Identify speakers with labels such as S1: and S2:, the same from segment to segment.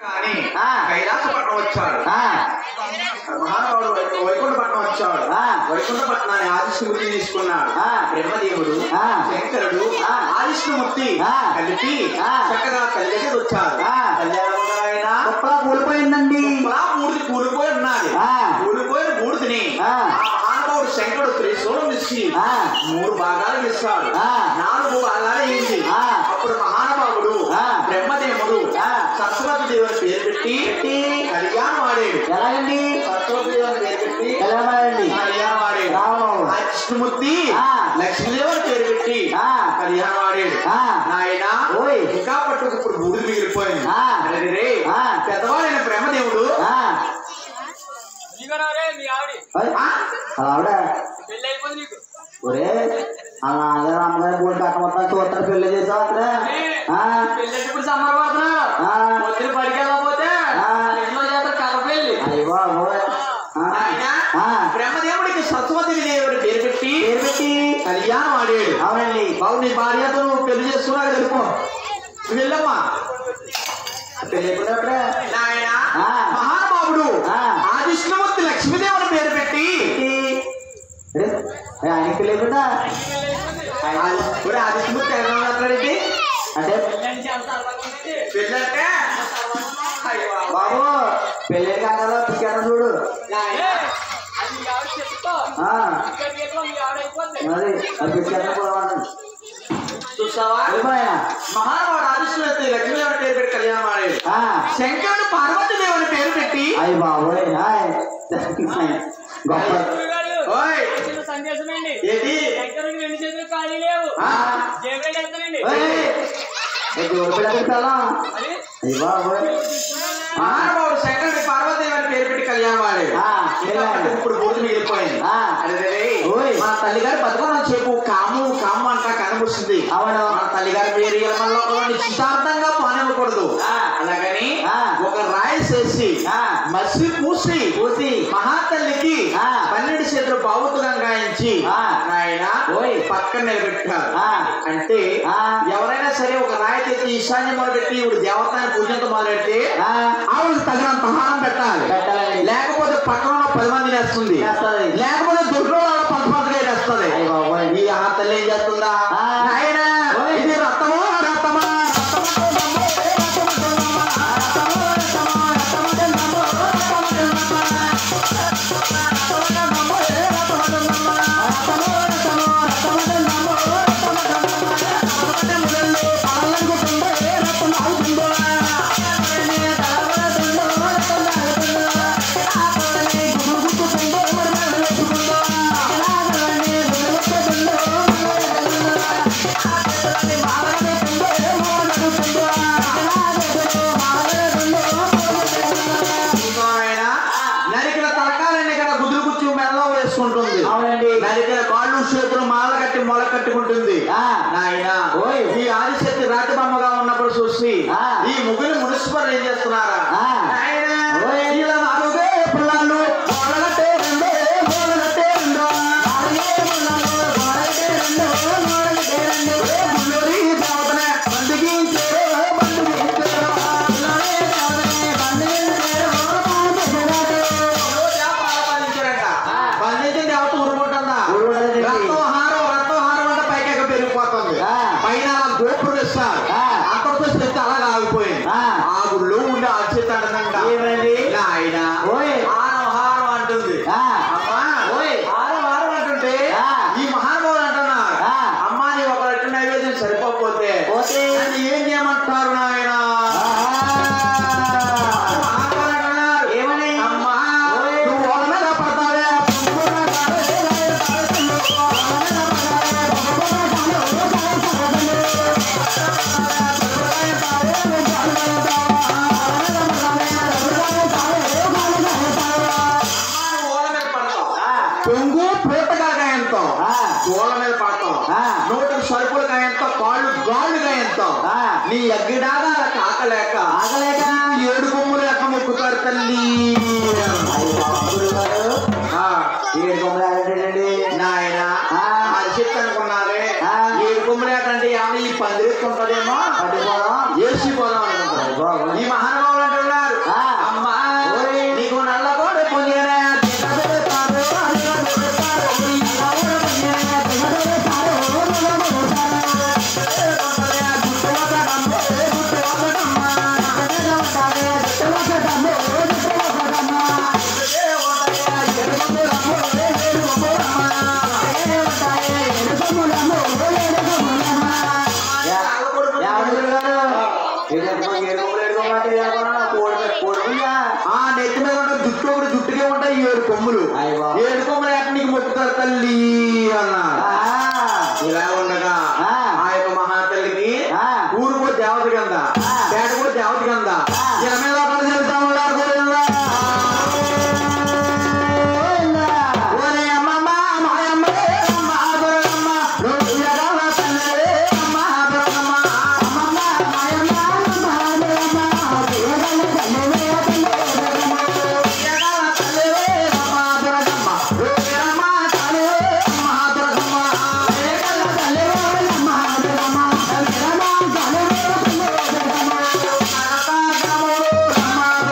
S1: కానీ
S2: ఆ.
S1: కైలాసపట్నం వచ్చాడు
S2: ఆ,
S1: మహానుభావుడు వై- వైకుంఠపట్నం వచ్చాడు
S2: ఆ.
S1: వైకుంఠపట్నాన్ని ఆదిష్ణమూర్తి తీసుకున్నాడు
S2: ఆ.
S1: బ్రహ్మదేవుడు
S2: ఆ.
S1: శంకరుడు
S2: ఆ.
S1: ఆదిష్ణమూర్తి
S2: ఆ.
S1: కలిపి
S2: ఆ.
S1: చక్కగా తల్లి దగ్గర వచ్చారు
S2: ఆ.
S1: కళ్యాణమైన
S2: కుప్పలా కూలిపోయిందండి
S1: మూడిది కూలిపోయి ఉన్నది
S2: ఆ.
S1: కూలిపోయిన మూడిదిని
S2: ఆ.
S1: ఆ మహానుభావుడు శంకరుడు త్రిశూలం ఇచ్చి
S2: ఆ.
S1: మూడు భాగాలు ఇస్తాడు
S2: ఆ.
S1: నాలుగు భాగాలు అయింది
S2: ఆ.
S1: అప్పుడు మహానుభావుడు
S2: ఆ.
S1: బ్రహ్మదేవుడు
S2: ఆ.
S1: సరస్వతి దేవుని పేరు పెట్టి
S2: పెట్టి
S1: కళ్యాణం ఆడాడు
S2: ఎలాగండి
S1: సరస్వతి దేవుని పేరు పెట్టి
S2: ఎలా మారండి
S1: కళ్యాణం ఆడాడు
S2: రావణుడు.
S1: ఆ కృష్ణమూర్తి
S2: ఆ.
S1: లక్ష్మీదేవుని పేరు పెట్టి
S2: ఆ.
S1: కళ్యాణం ఆడాడు
S2: ఆ.
S1: నాయన
S2: ఓయ్.
S1: ఇంకా పట్టుకు ఇప్పుడు బూడి మిగిలిపోయింది
S2: ఆ.
S1: అరే రే
S2: ఆ.
S1: పెద్దవాడైన బ్రహ్మదేవుడు
S2: ఆ,
S3: ఇదిగోనారే మీ ఆవిడ
S2: ఓయ్,
S1: ఆ,
S2: అలా ఆవిడ
S3: పెళ్ళి అయిపోయింది నీకు
S2: ఒరే ఆ నాన్నగారు అమ్మగారు మూడు కట్ట మొత్తం చూస్తారు పెళ్లి చేసావు అక్కడ ఆ,
S3: పెళ్ళేటప్పుడు సంబరపడుతున్నావు
S2: ఆ.
S3: పొద్దున పడికి వెళ్ళకపోతే
S2: ఆ.
S3: ఇంట్లో చేత కథ పెళ్ళి
S2: అయ్య బాబోయ్. ఆ,
S1: నాయన
S2: ఆ,
S1: బ్రహ్మదేవుడికి సరస్వతి దేవుడి పేరు పెట్టి
S2: పేరు పెట్టి
S1: కళ్యాణం ఆడాడు
S2: అవునండి
S1: బాబు నీ భార్యతో నువ్వు పెళ్లి చేసుకున్నావు వెళ్ళిపో నువ్వు వెళ్ళమ్మా
S2: పెళ్లి ఎప్పుడప్పుడే
S1: నాయన
S2: ఆ.
S1: మహానుభావుడు
S2: ఆ.
S1: ఆదిష్ణమూర్తి లక్ష్మీదేవుని పేరు పెట్టి
S2: ఆయన పెళ్లి ఎప్పుడా
S1: ఇప్పుడు ఆదిష్ణమూర్తి ఎలా మాట్లాడేది
S2: అంటే
S3: పెళ్ళని చాలా సరదాగా ఉంది.
S1: పెళ్ళంటే అయ్యో బాబు.
S2: బాబు పెళ్లి కాగాలో పిచ్చాను చూడు
S3: ఏ, అది మీ ఆవిడ చెప్తా
S2: ఆ,
S3: ఇక్కడ గీతలో మీ ఆవిడ అయిపోద్ది
S2: మరి అది పిచ్చాను పోవాలండి
S1: చూసావా
S2: వెళ్ళిపోయా
S1: మహానుభావుడు ఆదిష్ణమూర్తి లక్ష్మీదేవుని పేరు పెట్టి కళ్యాణం ఆడాడు
S2: ఆ,
S1: శంకరుడు పార్వతీ దేవుని పేరు పెట్టి
S2: అయ్య బాబోయ్ హాయ్. గొప్ప
S3: గురుగారు,
S1: ఓయ్
S3: చిన్న సందేశం అండి
S1: ఏంటి
S3: శంకరుడికి రెండు చేతులు ఖాళీ లేవు
S1: ఆ.
S3: జేబులోకి వెళ్తానండి
S2: ఓయ్, ఏ జోడు పిల్ల పెట్టాలా
S3: మరి
S2: అయ్య బాబోయ్
S1: మహానుభావుడు శంకరుడి పార్వతీదేవి అని పేరు పెట్టి కళ్యాణం ఆడాడు
S2: ఆ,
S1: ఇంకా పట్టుకు ఇప్పుడు బూడిద మిగిలిపోయింది
S2: ఆ.
S1: అరే
S2: ఓయ్.
S1: మా తల్లిగారు బతుకున్న చెప్పు కాము కాము అంట కనబుస్తుంది
S2: అవును
S1: మన తల్లిగారి పేరు మళ్ళీ నిశ్చితార్థంగా పానివ్వకూడదు
S2: ఆ.
S1: అలాగని
S2: ఆ.
S1: ఒక రాయి చేసి
S2: ఆ.
S1: మసి పూసి
S2: పూసి
S1: మహాతల్లికి
S2: ఆ.
S1: పన్నెండు చేతులు బావుతుగా గాయించి
S2: ఆ.
S1: ఆయన
S2: ఓయ్.
S1: పక్కన నిలబెట్టారు
S2: ఆ.
S1: అంటే
S2: ఆ.
S1: ఎవరైనా సరే ఒక రాయి తెచ్చి ఈశాన్యం మొదలుపెట్టి ఇప్పుడు దేవతాన్ని పూజంతో మొదలెడితే
S2: ఆ,
S1: ఆవిడ తగినంత ఆహారం పెట్టాలి
S2: పెట్టాలండి.
S1: లేకపోతే పక్కన ఉన్న పది మంది వేస్తుంది
S2: చేస్తది.
S1: లేకపోతే దొడ్లో పంట పంటగా వేస్తుంది
S2: అయ్య బాబోయ్.
S1: ఈ ఆ తల్లి ఏం చేస్తుందా
S2: ఆ.
S1: నాయనా,
S2: ఓయ్.
S1: ఇది రక్తమో రక్తమా ఆయన నరికిన తలకాలన్నీ ఇక్కడ గుదురు గుచ్చి మెడలో వేసుకుంటుంది
S2: అవునండి
S1: నరికిన కాళ్ళు చేతులు మాల కట్టి మొల కట్టుకుంటుంది
S2: ఆ.
S1: నాయన
S2: ఓయ్.
S1: ఈ ఆదిశక్తి రాజబొమ్మగా ఉన్నప్పుడు చూసి
S2: ఆ.
S1: ఈ ముగ్గురు మున్సిపల్ ఏం చేస్తున్నారా
S2: ఆ.
S1: నాయనా,
S2: ఓయ్.
S1: ఇలా నాలుగే పిల్లలు మొలగట్టే రెండే, మొలగట్టే రెండో. ఏ గుళ్ళోరి దేవతనే బంధించేరో, బంధించేరో. బంధించారంట. బంధించిన దేవత ఊరుకుంటుందా
S2: ఊరుకుంటుందండి.
S1: రక్తహారం రక్తహారం అంటే పైకి ఎక్కడ పెరిగిపోతుంది
S2: ఆ.
S1: పైన అలా గోపురం ఇస్తారు
S2: ఆ.
S1: అంతటితో శక్తి అలాగే ఆగిపోయింది
S2: ఆ.
S1: ఆ గుళ్ళో ఉండే ఆశ్చర్య అంటుందంట
S2: ఏమండి?
S1: ఆయన
S2: ఓయ్.
S1: హారం హారం అంటుంది
S2: ఆ.
S1: అమ్మా
S2: ఓయ్.
S1: హారం హారం అంటుంటే
S2: ఆ.
S1: ఈ మహానుభావులు అంటున్నారు
S2: ఆ.
S1: అమ్మా నీ ఒక రెట్టు నైవేద్యం సరిపోకపోతే
S2: పోతే?
S1: నన్ను ఏం చేయమంటారు నాయన మహానుభావులు అంటున్నారు
S2: ఏమని?
S1: అమ్మా
S2: ఓయ్.
S1: నువ్వు వాళ్ళ మీద పడతావే ఓళ్ళ మీద పడతావు
S2: ఆ.
S1: పొంగు పూతకాయంతో
S2: ఆ.
S1: ఓళ్ళ మీద పడతావు
S2: ఆ.
S1: నోటికి సరుకులు గాయంతో కాళ్ళు గాళ్ళు గాయంతో
S2: ఆ.
S1: నీ అగ్గిడాగా కాకలేక
S2: ఆగలేక
S1: ఏడు కొమ్ములు లెక్క మొక్కుతారు తల్లి
S2: అయ్య బాబు గురుగారు
S1: ఆ,
S2: ఏడు కొమ్మలు ఆగండి
S1: నాయన
S2: ఆ.
S1: అది చెప్తే అనుకున్నారే
S2: ఆ.
S1: ఏడు కొమ్ములు ఏంటంటే ఏమన్నా ఈ పందిరెత్తుంటదేమో
S2: పట్టుకోవడం
S1: ఏసి పోదాం
S2: అయ్య
S1: అనుకుంటారు
S2: బాబు
S1: ఈ మహానుభావులు అంటున్నారు నెత్తి మీద ఉన్న జుట్టు ఒకటి జుట్టుకే ఉంటాయి ఏడు కొమ్ములు
S2: అయ్య బాబు.
S1: ఏడు కొమ్ములు ఎక్కడ నీకు మొక్కుతారు తల్లి అన్నారు ఇలా ఉండగా
S2: ఆ.
S1: ఆ యొక్క మహాతల్లికి
S2: ఆ.
S1: ఊరు కూడా దేవత కింద
S2: ఆ.
S1: పేట కూడా దేవత కింద
S2: ఆ.
S1: ఇలా మీద ఒకటి చెబుతా ఉన్నారు గోవిందా. ఓరే అమ్మమ్మ, మాయమ్మ, అమ్మ, దొరకమ్మ, నువ్వు ఎడమ తల్లివే, అమ్మ, దొరకమ్మ. అమ్మమ్మ, మాయమ్మ, అమ్మ, దొరకమ్మ, ఎడమ తల్లివే, ఎడమ తల్లివే, అమ్మ, దొరకమ్మ. నువ్వు ఎడమ తల్లివే, అమ్మ, దొరకమ్మ. ఎడమ తల్లివే, అమ్మ, దొరకమ్మ. ఎడమ తల్లివే, అమ్మ, దొరకమ్మ.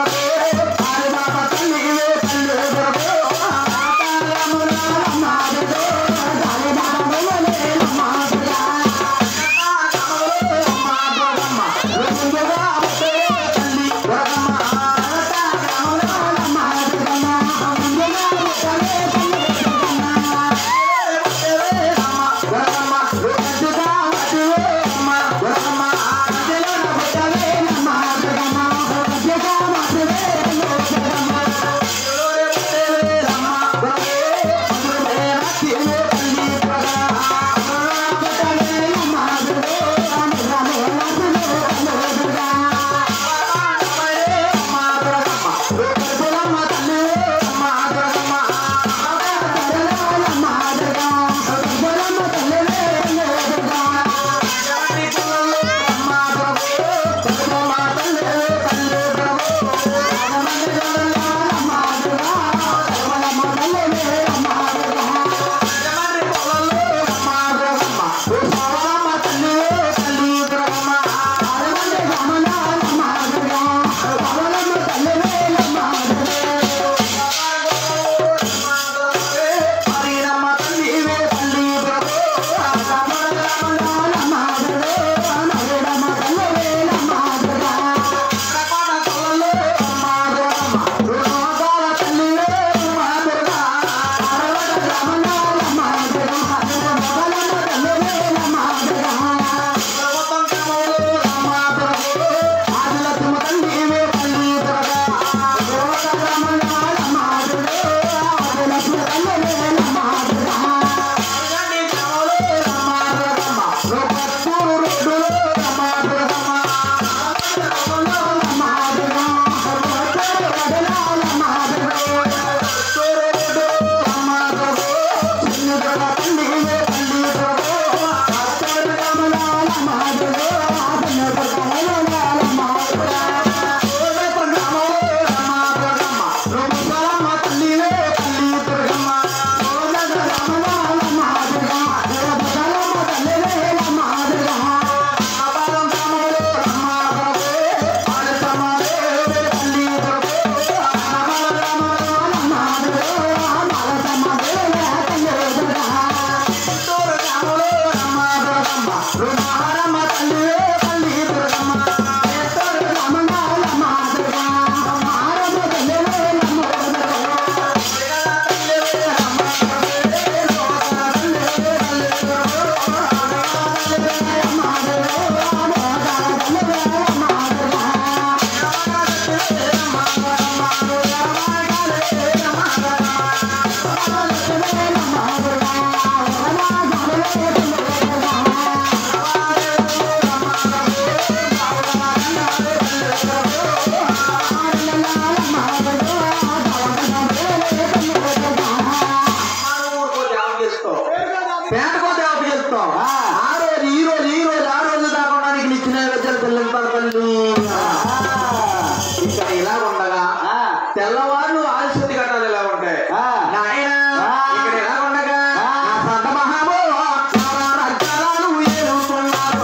S1: పేటకో దేవత చేస్తాం ఆ రోజు ఈ రోజు ఈ రోజు ఆ రోజు కాకుండా నీకు నిచ్చిన విద్యలు చెల్లింపాలి తల్లి ఇక్కడ ఇలా ఉండగా తెల్లవారు ఆలస్యతి కట్టాలి ఇలా ఉంటాయి నాయన ఇక్కడ ఇలా ఉండగా నా సంత మహామో రాజ్యాలను ఏలుతున్నారు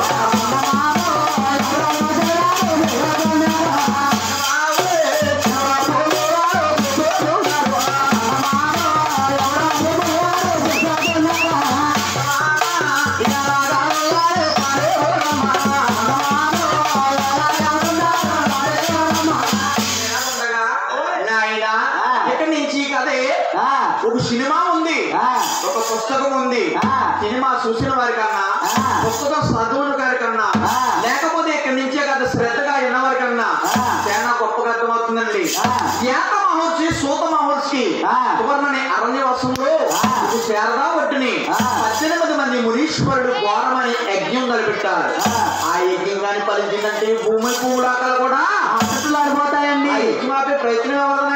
S1: నాయన ఇక్కడి నుంచి కదే ఒక సినిమా ఉంది ఒక పుస్తకం ఉంది సినిమా చూసిన వారి కన్నా పుస్తకం చదువుల వారి కన్నా లేకపోతే ఇక్కడి నుంచే కదా శ్రద్ధగా విన్నవారి కన్నా చాలా గొప్పగా అర్థమవుతుందండి
S2: ఆ.
S1: ఏక మహర్షి సూత మహర్షి
S2: ఆ.
S1: సువర్ణని అరణ్యవాసంలో
S2: ఆ.
S1: ఒక శారదా ఒడ్డుని
S2: ఆ.
S1: పద్దెనిమిది మంది మునీశ్వరుడు ఘోరమని యజ్ఞం కలిపెట్టారు
S2: ఆ.
S1: ఆ యజ్ఞం కానీ ఫలించిందంటే భూమి భూములాకలు కూడా
S2: అసలు ఆడిపోతాయండి
S1: ఆ యజ్ఞం ఆపే ప్రయత్నం ఎవరు